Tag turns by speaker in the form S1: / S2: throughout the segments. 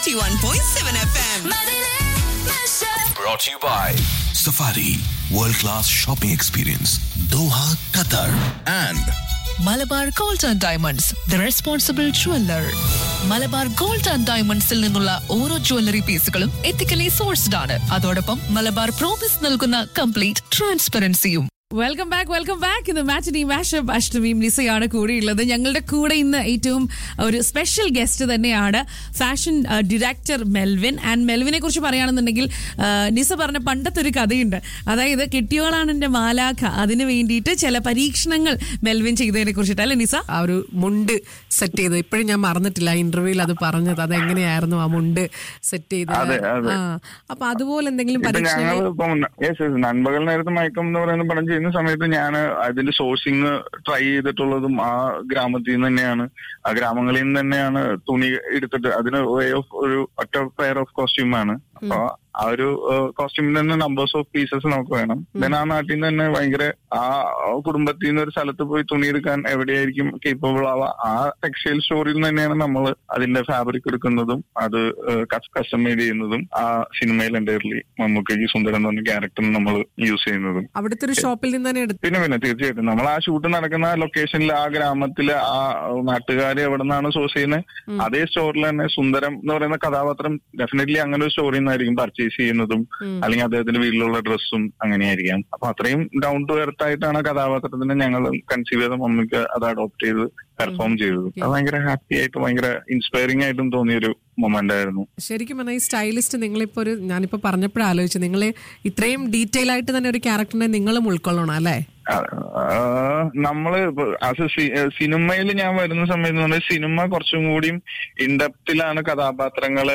S1: 91.7 FM.
S2: Brought to you by Safari World Class Shopping Experience Doha, Qatar and
S3: Malabar Gold and Diamonds the responsible jeweller Malabar Gold and ഡയമണ്ട്സിൽ നിന്നുള്ള ഓരോ jewellery പീസുകളും ethically sourced ആണ് അതോടൊപ്പം Malabar Promise നൽകുന്ന complete ട്രാൻസ്പെറൻസിയും
S4: welcome back welcome back ഇന്ന് matinee mashup അഷ്ടമിയും നിസയാണ് കൂടെയുള്ളത് ഞങ്ങളുടെ കൂടെ ഇന്ന് ഏറ്റവും ഒരു സ്പെഷ്യൽ ഗസ്റ്റ് തന്നെയാണ് ഫാഷൻ ഡയറക്ടർ മെൽവിൻ ആൻഡ് മെൽവിനെ കുറിച്ച് പറയുകയാണെന്നുണ്ടെങ്കിൽ ആ, നിസ പറഞ്ഞ പണ്ടത്തെ ഒരു കഥയുണ്ട് അതായത് കെട്ടിയോളാണ് എൻ്റെ മാലാഖ അതിന് വേണ്ടിയിട്ട് ചില പരീക്ഷണങ്ങൾ മെൽവിൻ ചെയ്തതിനെ കുറിച്ചിട്ട് അല്ലേ നിസ
S5: ആ ഒരു മുണ്ട് സെറ്റ് ചെയ്ത് ഇപ്പോഴും ഞാൻ മറന്നിട്ടില്ല ഇന്റർവ്യൂവിൽ അത് പറഞ്ഞത് അത് എങ്ങനെയായിരുന്നു ആ മുണ്ട് സെറ്റ് ചെയ്തത്
S6: അതെ, അതെ.
S5: ആ അപ്പൊ അതുപോലെ എന്തെങ്കിലും
S6: ഇപ്പൊ ഞങ്ങൾ
S5: പരീക്ഷണങ്ങൾ
S6: ഇപ്പം യെസ് യെസ് നൻപകൽ നേരത്തെ മയക്കം എന്ന് പറയുന്ന പടം ചെയ്യുന്ന സമയത്ത് ഞാൻ അതിന്റെ സോഴ്സിങ് ട്രൈ ചെയ്തിട്ടുള്ളതും ആ ഗ്രാമത്തിൽ നിന്ന് തന്നെയാണ് ആ ഗ്രാമങ്ങളിൽ നിന്ന് തന്നെയാണ് തുണി എടുത്തിട്ട് അതിന് വേ ഓഫ് ഒരു ഒറ്റ പെയർ ഓഫ് കോസ്റ്റ്യൂം ആണ് അപ്പൊ ആ ഒരു കോസ്റ്റ്യൂമിൽ നിന്ന് നമ്പേഴ്സ് ഓഫ് പീസസ് നമുക്ക് വേണം ദെൻ ആ നാട്ടിൽ നിന്ന് തന്നെ ഭയങ്കര ആ കുടുംബത്തിൽ നിന്ന് ഒരു സ്ഥലത്ത് പോയി തുണി എടുക്കാൻ എവിടെയായിരിക്കും കേപ്പബിൾ ആവുക ആ ടെക്സ്റ്റൈൽ സ്റ്റോറിൽ നിന്ന് തന്നെയാണ് നമ്മൾ അതിന്റെ ഫാബ്രിക് എടുക്കുന്നതും അത് കസ്റ്റം മെയ്ഡ് ചെയ്യുന്നതും ആ സിനിമയിൽ എൻ്റയർലി മമ്മൂക്കയ്ക്ക് സുന്ദരൻ എന്ന് പറഞ്ഞ ക്യാരക്ടറിന് നമ്മൾ യൂസ് ചെയ്യുന്നതും
S5: അവിടുത്തെ ഒരു ഷോപ്പിൽ നിന്ന് തന്നെ എടുത്ത്
S6: പിന്നെ പിന്നെ തീർച്ചയായിട്ടും നമ്മൾ ആ ഷൂട്ട് നടക്കുന്ന ലൊക്കേഷനിൽ ആ ഗ്രാമത്തില് ആ നാട്ടുകാര് എവിടെ നിന്നാണ് സോഴ്സ് ചെയ്യുന്നത് അതേ സ്റ്റോറിൽ തന്നെ സുന്ദരം എന്ന് പറയുന്ന കഥാപാത്രം ഡെഫിനറ്റ്ലി അങ്ങനെ ഒരു സ്റ്റോറിൽ നിന്നായിരിക്കും പർച്ചേസ് ചെയ്യുന്നതും അല്ലെങ്കിൽ അദ്ദേഹത്തിന്റെ വീട്ടിലുള്ള ഡ്രസ്സും അങ്ങനെയായിരിക്കാം അപ്പൊ അത്രയും ഡൗൺ ടു എർത്ത് ആയിട്ടാണ് ആ കഥാപാത്രത്തിനെ ഞങ്ങൾ കൺസീവ് ചെയ്ത മമ്മിക്ക് അത് അഡോപ്റ്റ് ചെയ്ത് പെർഫോം ചെയ്തത് അത് ഭയങ്കര ഹാപ്പി ആയിട്ട് ഭയങ്കര ഇൻസ്പയറിംഗ് ആയിട്ടും തോന്നിയൊരു മൊമെന്റ് ആയിരുന്നു
S5: ശരിക്കും പറഞ്ഞാൽ ഈ സ്റ്റൈലിസ്റ്റ് നിങ്ങളിപ്പോ ഒരു ഞാനിപ്പോ പറഞ്ഞപ്പോഴും ആലോചിച്ചു നിങ്ങൾ ഇത്രയും ഡീറ്റെയിൽ ആയിട്ട് തന്നെ ഒരു ക്യാരക്ടറിനെ നിങ്ങളും ഉൾക്കൊള്ളണം അല്ലേ
S6: ആഹ് നമ്മള് ആസ് സിനിമയിൽ ഞാൻ വരുന്ന സമയത്ത് എന്ന് പറഞ്ഞാൽ സിനിമ കുറച്ചും കൂടിയും ഇൻഡെപ്തിലാണ് കഥാപാത്രങ്ങളെ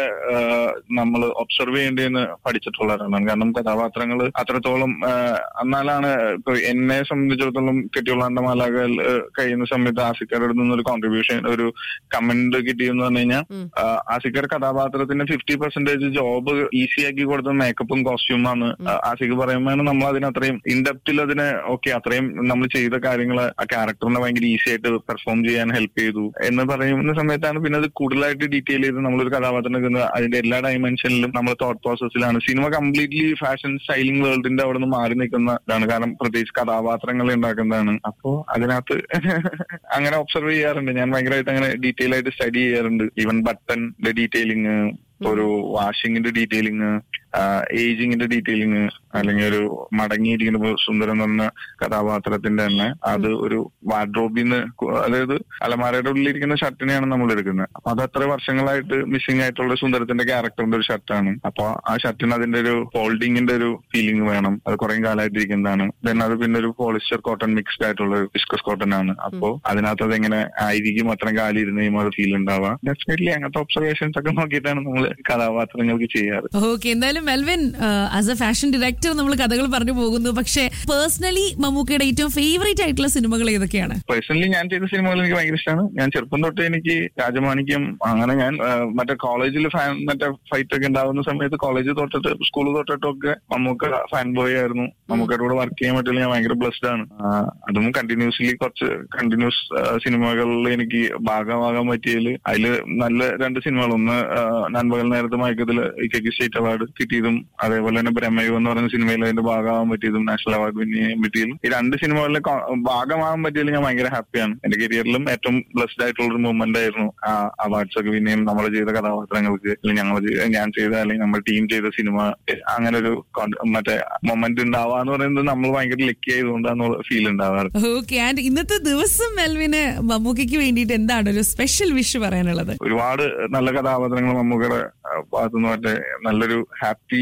S6: നമ്മൾ ഒബ്സർവ് ചെയ്യേണ്ടതെന്ന് പഠിച്ചിട്ടുള്ളവരാണ് കാരണം കഥാപാത്രങ്ങൾ അത്രത്തോളം ആഹ് എന്നാലാണ് ഇപ്പൊ എന്നെ സംബന്ധിച്ചിടത്തോളം കെട്ടിയുള്ളാണ്ട മാലാകൾ കഴിയുന്ന സമയത്ത് ആസിക്കാരുടെ നിന്നൊരു കോൺട്രിബ്യൂഷൻ ഒരു കമന്റ് കിട്ടിയെന്ന് പറഞ്ഞു കഴിഞ്ഞാൽ ആസിക്കർ കഥാപാത്രത്തിന്റെ ഫിഫ്റ്റി പെർസെന്റേജ് ജോബ് ഈസി ആക്കി കൊടുത്ത മേക്കപ്പും കോസ്റ്റ്യൂമാണ് ആസിക്ക് പറയുമ്പോൾ നമ്മൾ അതിന് അത്രയും ഇൻഡെപ്തിൽ അതിനെ ഓക്കെ അത്രയും നമ്മൾ ചെയ്ത കാര്യങ്ങൾ ആ ക്യാരക്ടറിനെ ഭയങ്കര ഈസി ആയിട്ട് പെർഫോം ചെയ്യാൻ ഹെൽപ്പ് ചെയ്തു എന്ന് പറയുന്ന സമയത്താണ് പിന്നെ അത് കൂടുതലായിട്ട് ഡീറ്റെയിൽ ചെയ്ത് നമ്മളൊരു കഥാപാത്രം എടുക്കുന്നത് അതിന്റെ എല്ലാ ഡയമെൻഷനിലും നമ്മൾ തോട്ട് പ്രോസസ്സിലാണ് സിനിമ കംപ്ലീറ്റ്ലി ഫാഷൻ സ്റ്റൈലിംഗ് വേൾഡിന്റെ അവിടെ നിന്ന് മാറി നിൽക്കുന്നതാണ് കാരണം പ്രത്യേകിച്ച് കഥാപാത്രങ്ങൾ ഉണ്ടാക്കുന്നതാണ് അപ്പോ അതിനകത്ത് അങ്ങനെ ഒബ്സർവ് ചെയ്യാറുണ്ട് ഞാൻ ഭയങ്കരമായിട്ട് അങ്ങനെ ഡീറ്റെയിൽ ആയിട്ട് സ്റ്റഡി ചെയ്യാറുണ്ട് ഈവൻ ബട്ടന്റെ ഡീറ്റെയിലിംഗ് ഒരു വാഷിങ്ങിന്റെ ഡീറ്റെയിലിംഗ് ഏജിങ്ങിന്റെ ഡീറ്റെയിലിംഗ് അല്ലെങ്കിൽ ഒരു മടങ്ങിയിരിക്കുന്ന ഇപ്പൊ സുന്ദരൻ എന്ന് പറഞ്ഞ കഥാപാത്രത്തിന്റെ തന്നെ അത് ഒരു വാർഡ്രോബിൽ നിന്ന് അതായത് അലമാരയുടെ ഉള്ളിലിരിക്കുന്ന ഷർട്ടിനെയാണ് നമ്മൾ എടുക്കുന്നത് അപ്പൊ അത് അത്ര വർഷങ്ങളായിട്ട് മിസ്സിംഗ് ആയിട്ടുള്ള സുന്ദരത്തിന്റെ ക്യാരക്ടറിന്റെ ഒരു ഷർട്ടാണ് അപ്പൊ ആ ഷർട്ടിന് അതിന്റെ ഒരു ഫോൾഡിങ്ങിന്റെ ഒരു ഫീലിംഗ് വേണം അത് കുറെ കാലമായിട്ട് ഇരിക്കുന്നതാണ് ദെൻ അത് പിന്നെ ഒരു പോളിസ്റ്റർ കോട്ടൺ മിക്സ്ഡ് ആയിട്ടുള്ള വിസ്കസ് കോട്ടൺ ആണ് അപ്പോ അതിനകത്ത് അത് എങ്ങനെ ആയിരിക്കും അത്രയും കാലം ഇരുന്ന് കഴിയുമ്പോൾ അത് ഫീൽ ഉണ്ടാവുക ഡെഫിനറ്റ്ലി അങ്ങനത്തെ ഒബ്സർവേഷൻസ് ഒക്കെ നോക്കിയിട്ടാണ് നമ്മൾ കഥാപാത്രങ്ങൾക്ക് ചെയ്യാറ്
S4: ഓക്കെ എന്തായാലും Melvin as a fashion director നമ്മൾ കഥകൾ പറഞ്ഞു പോകുന്നു പക്ഷേ പേഴ്സണലി മമ്മൂക്കയുടെ ഏറ്റവും ഫേവറേറ്റ് ആയിട്ടുള്ള സിനിമകൾ ഏതൊക്കെയാണ്
S6: പേഴ്സണലി ഞാൻ ചെയ്ത സിനിമകൾ എനിക്ക് ഭയങ്കര ഇഷ്ടമാണ് ഞാൻ ചെറുപ്പം തൊട്ട് എനിക്ക് രാജമാണിക്യം അങ്ങനെ ഞാൻ ആ, മറ്റേ കോളേജിൽ ഫാൻ മറ്റേ ഫൈറ്റ് ഒക്കെ ഉണ്ടാവുന്ന സമയത്ത് കോളേജ് തൊട്ടിട്ട് സ്കൂൾ തൊട്ടിട്ടൊക്കെ മമ്മൂക്ക ഫാൻ ബോയ് ആയിരുന്നു മമ്മൂക്കയുടെ കൂടെ വർക്ക് ചെയ്യാൻ പറ്റില്ല ഞാൻ ഭയങ്കര ബ്ലസ്ഡ് ആണ് ആ, അതും കണ്ടിന്യൂസ്ലി കുറച്ച് കണ്ടിന്യൂസ് സിനിമകളിൽ എനിക്ക് ഭാഗമാകാൻ പറ്റിയതിൽ അതിൽ നല്ല രണ്ട് സിനിമകൾ ഒന്ന് ആ, നൻപകൽ നേരത്തെ മയക്കത്തിൽ ഇക്കയ്ക്ക് സ്റ്റേറ്റ് അവാർഡ് കിട്ടിയതും അതേപോലെ തന്നെ ബ്രഹ്മയുഗം എന്ന് പറയുന്ന സിനിമയിൽ അതിന്റെ ഭാഗമാകാൻ പറ്റിയതും നാഷണൽ അവാർഡ് വിൻ ചെയ്യാൻ പറ്റിയതും ഈ രണ്ട് സിനിമകളിലെ കൊ- ഭാഗമാകാൻ പറ്റിയതിൽ ഞാൻ ഭയങ്കര ഹാപ്പിയാണ് എന്റെ കരിയറിലും ഏറ്റവും ബ്ലസ്ഡ് ആയിട്ടുള്ള ഒരു മൂവ്മെന്റ് ആയിരുന്നു ആ അവാർഡ്സ് ഒക്കെ വിൻ ചെയ്യും നമ്മൾ ചെയ്ത കഥാപാത്രങ്ങൾക്ക് അല്ലെങ്കിൽ ഞങ്ങൾ ചെയ്ത- ഞാൻ ചെയ്ത അല്ലെങ്കിൽ നമ്മൾ ടീം ചെയ്ത സിനിമ അങ്ങനെ ഒരു con- മറ്റേ മൊമെന്റ് ഉണ്ടാവാന്ന് പറയുന്നത് നമ്മൾ ഭയങ്കര ലക്കി ആയതുകൊണ്ടാണ് ഫീൽ ഉണ്ടാവാറ്
S4: ഓക്കെ ആൻഡ് ഇന്നത്തെ ദിവസം മെൽവിന് മമ്മൂക്കയ്ക്ക് വേണ്ടിയിട്ട് എന്താണ് ഒരു സ്പെഷ്യൽ വിഷ് പറയാനുള്ളത്
S6: ഒരുപാട് നല്ല കഥാപാത്രങ്ങൾ മമ്മൂക്കയുടെ ഭാഗത്തുനിന്ന് മറ്റേ നല്ലൊരു ഹാപ്പി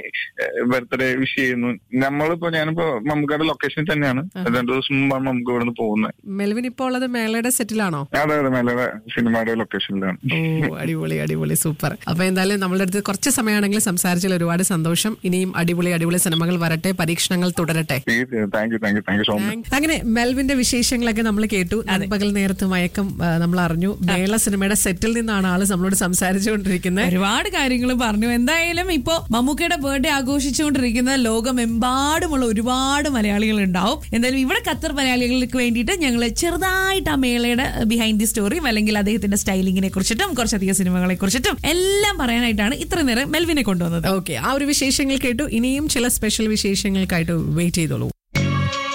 S6: ബർത്ത്ഡേ വിഷ് ചെയ്യുന്നു നമ്മളിപ്പോ ഞാനിപ്പോ മമ്മൂക്കയുടെ ലൊക്കേഷനിൽ തന്നെയാണ് രണ്ടു ദിവസം മുമ്പാണ് മമ്മൂക്ക ഇവിടെ നിന്ന് പോകുന്നത്
S5: മെൽവിൻ ഇപ്പോൾ ഉള്ളത് മേളയുടെ സെറ്റിലാണോ
S6: അതെ അതെ മേലെ സിനിമയുടെ ലൊക്കേഷനിലാണ്
S5: ഓ അടിപൊളി അടിപൊളി സൂപ്പർ അപ്പൊ എന്തായാലും നമ്മളുടെ അടുത്ത് കുറച്ച് സമയമാണെങ്കിൽ സംസാരിച്ചതിൽ ഒരുപാട് സന്തോഷം ഇനിയും അടിപൊളി അടിപൊളി സിനിമകൾ വരട്ടെ പരീക്ഷണങ്ങൾ തുടരട്ടെ
S6: തീർച്ചയായും thank you thank you thank you so much
S5: അങ്ങനെ മെൽവിന്റെ വിശേഷങ്ങളൊക്കെ നമ്മൾ കേട്ടു പകൽ നേരത്ത് മയക്കം ആ, നമ്മൾ അറിഞ്ഞു മേള സിനിമയുടെ സെറ്റിൽ നിന്നാണ് ആള് നമ്മളോട് സംസാരിച്ചുകൊണ്ടിരിക്കുന്നത്
S4: ഒരുപാട് കാര്യങ്ങൾ പറഞ്ഞു എന്തായാലും ഇപ്പോ മമ്മൂക്കയുടെ ബർത്ത്ഡേ ആഘോഷിച്ചുകൊണ്ടിരിക്കുന്ന ലോകമെമ്പാടുമുള്ള ഒരുപാട് മലയാളികൾ ഉണ്ടാവും എന്തായാലും ഇവിടെ ഖത്തർ മലയാളികൾക്ക് വേണ്ടിയിട്ട് ഞങ്ങൾ ചെറുതായിട്ട് ആ മേളയുടെ ബിഹൈൻഡ് ദി സ്റ്റോറിയും അല്ലെങ്കിൽ അദ്ദേഹത്തിന്റെ സ്റ്റൈലിങ്ങിനെ കുറിച്ചിട്ടും കുറച്ചധികം സിനിമകളെ കുറിച്ചിട്ടും എല്ലാം പറയാനായിട്ടാണ് ഇത്ര നേരം മെൽവിനെ കൊണ്ടുവന്നത്
S5: ഓക്കെ ആ ഒരു വിശേഷങ്ങൾ കേട്ടു ഇനിയും ചില സ്പെഷ്യൽ വിശേഷങ്ങൾക്കായിട്ട് വെയിറ്റ് ചെയ്തോളൂ